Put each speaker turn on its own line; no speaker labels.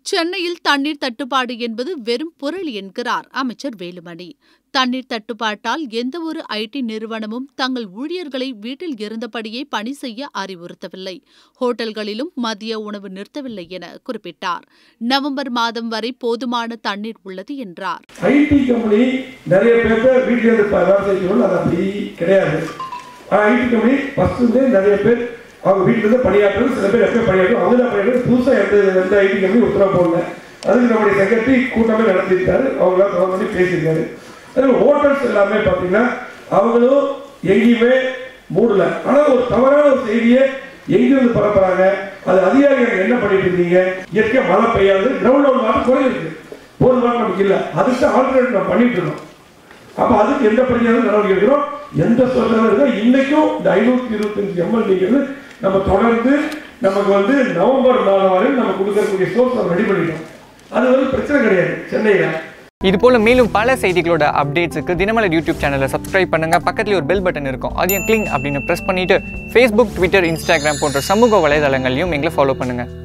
சென்னையில் தண்ணீர் தட்டுப்பாடு என்பது வெறும் புரளி என்கிறார் அமைச்சர் வேலுமணி தண்ணீர் தட்டுப்பாட்டால் எந்த ஒரு ஐடி நிறுவனமும் தங்கள் ஊழியர்களை வீட்டில் இருந்தபடியே பணி செய்ய அறிவுறுத்தவில்லை ஹோட்டல்களிலும் மதிய உணவு நிறுத்தவில்லை என குறிப்பிட்டார் நவம்பர் மாதம் வரை போதுமான தண்ணீர் உள்ளது என்றார்
ஐடி கம்பெனி நிறைய பேர்த்த வீட்டில் இருந்து ப- வேலை செய்யணும் அது அப்படி கிடையாது ஐடி கம்பெனி ஃபர்ஸ்ட் நிறைய பேர் அவங்க வீட்டில் இருந்து பணியாற்றணும் சில பேர் எப்போ பணியாற்றணும் அவங்க தான் பணியாற்றணும் புதுசாக எந்த எந்த ஐடி கம்பெனி உத்தரவு போடல அதுக்கு நம்முடைய செக்ரட்டரி கூட்டமே நடத்தியிருக்காரு அவங்களாம் தொடர்பு பண்ணி பேசியிருக்காரு அதே ஹோட்டல்ஸ் எல்லாமே பார்த்தீங்கன்னா அவங்களும் எங்கேயுமே மூடல ஆனால் ஒரு தவறான ஒரு செய்தியை எங்கிருந்து பரப்புறாங்க அது அதிகாரிகள் என்ன பண்ணிட்டு இருந்தீங்க இயற்கை மழை பெய்யாது கிரவுண்ட் லெவல் வாட்டர் குறையிருக்கு போர் வாட்டர் நமக்கு இல்லை அதுக்கு ஆல்டர்னேட் நம்ம பண்ணிட்டு இருக்கோம் அப்ப அதுக்கு எந்த பிரச்சனையும் நடவடிக்கை எடுக்கிறோம் எந்த சோதனை இருக்கோ இன்னைக்கும் இந்த ஐநூத்தி இருபத்தஞ்சு எம்எல்ஏங்கிறது நம்ம தொடர்ந்து நமக்கு வந்து நவம்பர் மாதம் வரை நம்ம கொடுக்கக்கூடிய சோர்ஸ் நம்ம ரெடி பண்ணிட்டோம் அது வந்து பிரச்சனை கிடையாது சென்னையில
இது போல மேலும் பல செய்திகளோட அப்டேட்ஸுக்கு தினமலர் யூடியூப் சேனலை சப்ஸ்கிரைப் பண்ணுங்க பக்கத்துல ஒரு பெல் பட்டன் இருக்கும் அதையும் கிளிங் அப்படின்னு ப்ரெஸ் பண்ணிட்டு ஃபேஸ்புக் ட்விட்டர் இன்ஸ்டாகிராம் போன்ற சமூக வலைதளங்களையும் எங்களை ஃபாலோ பண்ணுங்க